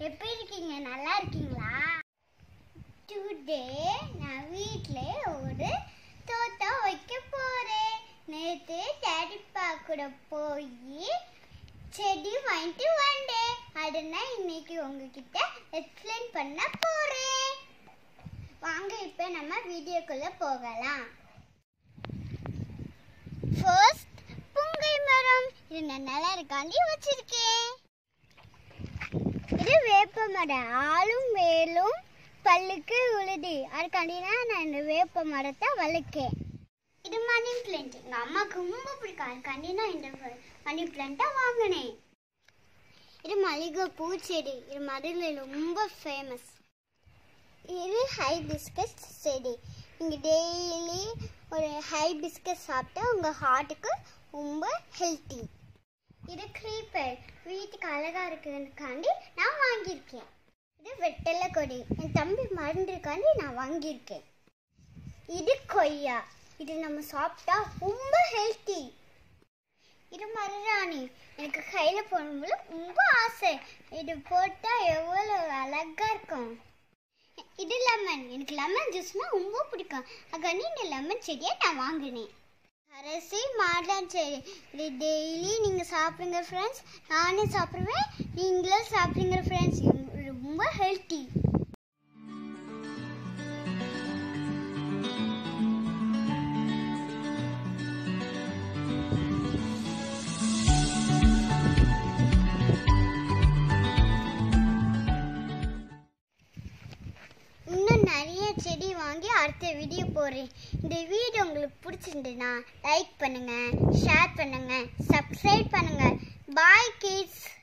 எப்படி இருக்கீங்க நல்லா இருக்கீங்களா டுடே நான் வீட்டில் ஒரு தோட்டம் வைக்க போறேன் நேற்று டேடிப்பா கூட போய் செடி வாங்கிட்டு வந்தேன் அதை நான் இன்னைக்கு உங்ககிட்ட எக்ஸ்பிளைன் பண்ண போறேன் வாங்க இப்போ நம்ம வீடியோக்குள்ள போகலாம் ஃபர்ஸ்ட் புங்கை மரம் இது நான் நல்லா இருக்காண்டி வச்சிருக்கேன் இது வேப்ப மரம் ஆளும் வேலும் பல்லுக்கு உழுதி அதுக்காண்டி தான் நான் இந்த வேப்ப மரத்தை வளர்க்கேன் இது மணி பிளான்ட் எங்கள் அம்மாவுக்கு ரொம்ப பிடிக்கும் அதுக்காண்டி நான் இந்த மணி பிளான்ட்டை வாங்கினேன் இது மல்லிகை பூச்செடி இது மதுரையில் ரொம்ப ஃபேமஸ் இது ஹைபிஸ்கஸ் செடி நீங்கள் டெய்லி ஒரு ஹைபிஸ்கஸ் சாப்பிட்டா உங்கள் ஹார்ட்டுக்கு ரொம்ப ஹெல்த்தி இது க்ரீப்பர் வீட்டுக்கு அழகாக இருக்குதுக்காண்டி நான் வாங்கியிருக்கேன் இது வெட்டலை கொடி என் தம்பி மறந்துருக்காண்டி நான் வாங்கியிருக்கேன் இது கொய்யா இது நம்ம சாப்பிட்டா ரொம்ப ஹெல்த்தி இது மருதாணி எனக்கு கையில் போடும்போது ரொம்ப ஆசை இது போட்டால் எவ்வளோ அழகாக இருக்கும் இது லெமன் எனக்கு லெமன் ஜூஸ்னால் ரொம்ப பிடிக்கும் அதுக்காண்டி இந்த லெமன் செடியை நான் வாங்கினேன் அரசி மாடலான் செடி இது டெய்லி நீங்கள் சாப்பிடுங்க ஃப்ரெண்ட்ஸ் நானும் சாப்பிடுவேன் நீங்களும் சாப்பிடுங்க ஃப்ரெண்ட்ஸ் ரொம்ப ஹெல்த்தி இன்னும் நிறைய செடி வாங்கி அடுத்த வீடியோ போடுறேன் இந்த வீடியோ உங்களுக்கு பிடிச்சிருந்ததுன்னா லைக் பண்ணுங்க ஷேர் பண்ணுங்க சப்ஸ்கிரைப் பண்ணுங்க பாய் கிட்ஸ்